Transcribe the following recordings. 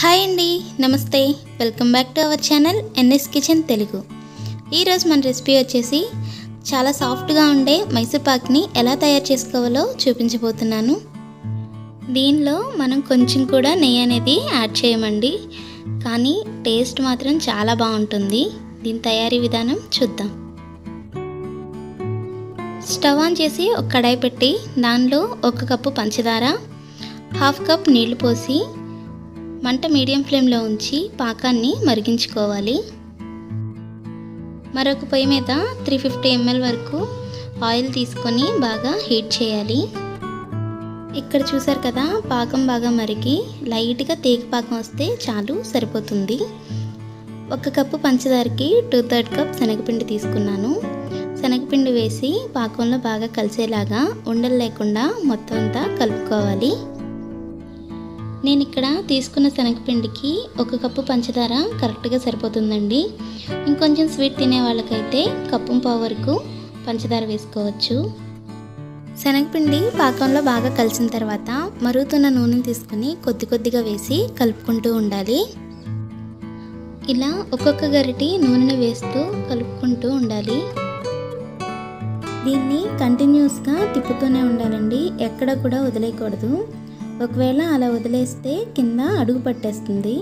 hi అండి నమస్తే welcome back to our channel NS kitchen Telugu ఈరోజు మన రెసిపీ వచ్చేసి చాలా సాఫ్ట్గా ఉండే మైసూర్ పాక్ని ఎలా తయారు చేసుకోవాలో చూపించబోతున్నాను దీనిలో మనం కొంచెం కూడా నెయ్యి అనేది యాడ్ చేయమండి కానీ టేస్ట్ మాత్రం చాలా బాగుంటుంది దీని తయారీ విధానం చూద్దాం స్టవ్ ఆన్ చేసి ఒక కడాయి పెట్టి దానిలో ఒక కప్పు పంచదార హాఫ్ కప్ నీళ్లు పోసి మంట మీడియం ఫ్లేమ్లో ఉంచి పాకాన్ని మరిగించుకోవాలి మరొక పొయ్యి మీద త్రీ ఫిఫ్టీ ఎంఎల్ వరకు ఆయిల్ తీసుకొని బాగా హీట్ చేయాలి ఇక్కడ చూసారు కదా పాకం బాగా మరిగి లైట్గా తేగ పాకం వస్తే చాలు సరిపోతుంది ఒక కప్పు పంచదారకి టూ థర్డ్ కప్ శనగపిండి తీసుకున్నాను శనగపిండి వేసి పాకంలో బాగా కలిసేలాగా ఉండలు లేకుండా మొత్తం అంతా కలుపుకోవాలి నేను ఇక్కడ తీసుకున్న శనగపిండికి ఒక కప్పు పంచదార కరెక్ట్గా సరిపోతుందండి ఇంకొంచెం స్వీట్ తినే వాళ్ళకైతే కప్పు పావు వరకు పంచదార వేసుకోవచ్చు శనగపిండి పాకంలో బాగా కలిసిన తర్వాత మరుగుతున్న నూనెని తీసుకొని కొద్ది కొద్దిగా వేసి కలుపుకుంటూ ఉండాలి ఇలా ఒక్కొక్క గరిటి నూనెను వేస్తూ కలుపుకుంటూ ఉండాలి దీన్ని కంటిన్యూస్గా తిప్పుతూనే ఉండాలండి ఎక్కడ కూడా వదిలేయకూడదు ఒకవేళ అలా వదిలేస్తే కింద అడుగు పట్టేస్తుంది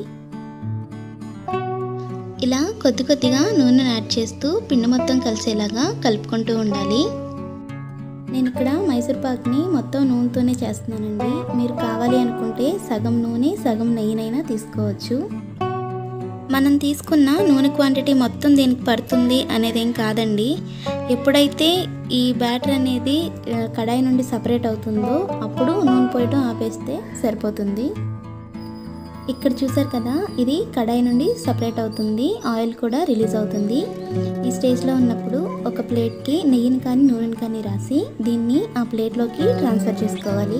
ఇలా కొద్ది కొద్దిగా నూనెను యాడ్ చేస్తూ పిండి మొత్తం కలిసేలాగా కలుపుకుంటూ ఉండాలి నేను ఇక్కడ మైసూర్ పాక్ని మొత్తం నూనెతోనే చేస్తున్నానండి మీరు కావాలి అనుకుంటే సగం నూనె సగం నెయ్యినైనా తీసుకోవచ్చు మనం తీసుకున్న నూనె క్వాంటిటీ మొత్తం దీనికి పడుతుంది అనేదేం కాదండి ఎప్పుడైతే ఈ బ్యాటర్ అనేది ఆ, కడాయి నుండి సపరేట్ అవుతుందో అప్పుడు నూనె పోయటం ఆపేస్తే సరిపోతుంది ఇక్కడ చూసారు కదా ఇది కడాయి నుండి సపరేట్ అవుతుంది ఆయిల్ కూడా రిలీజ్ అవుతుంది ఈ స్టేజ్లో ఉన్నప్పుడు ఒక ప్లేట్కి నెయ్యిని కానీ నూనెని కానీ రాసి దీన్ని ఆ ప్లేట్లోకి ట్రాన్స్ఫర్ చేసుకోవాలి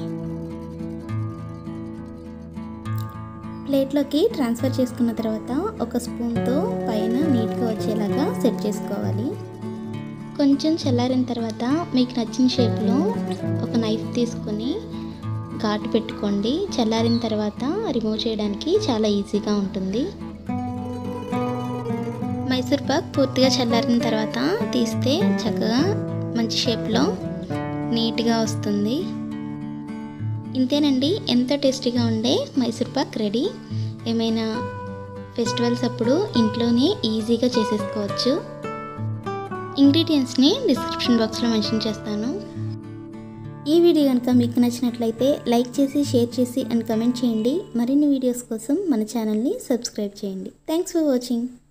ప్లేట్లోకి ట్రాన్స్ఫర్ చేసుకున్న తర్వాత ఒక స్పూన్తో పైన నీట్గా వచ్చేలాగా సెట్ చేసుకోవాలి కొంచెం చల్లారిన తర్వాత మీకు నచ్చిన షేప్లో ఒక నైఫ్ తీసుకొని ఘాటు పెట్టుకోండి చల్లారిన తర్వాత రిమూవ్ చేయడానికి చాలా ఈజీగా ఉంటుంది మైసూర్ పాక్ పూర్తిగా చల్లారిన తర్వాత తీస్తే చక్కగా మంచి షేప్లో నీట్గా వస్తుంది ఇంతేనండి ఎంతో టేస్టీగా ఉండే మైసూర్ పాక్ రెడీ ఏమైనా ఫెస్టివల్స్ అప్పుడు ఇంట్లోనే ఈజీగా చేసేసుకోవచ్చు ఇంగ్రీడియంట్స్ని డిస్క్రిప్షన్ బాక్స్లో మెన్షన్ చేస్తాను ఈ వీడియో కనుక మీకు నచ్చినట్లయితే లైక్ చేసి షేర్ చేసి అండ్ కమెంట్ చేయండి మరిన్ని వీడియోస్ కోసం మన ఛానల్ని సబ్స్క్రైబ్ చేయండి థ్యాంక్స్ ఫర్ వాచింగ్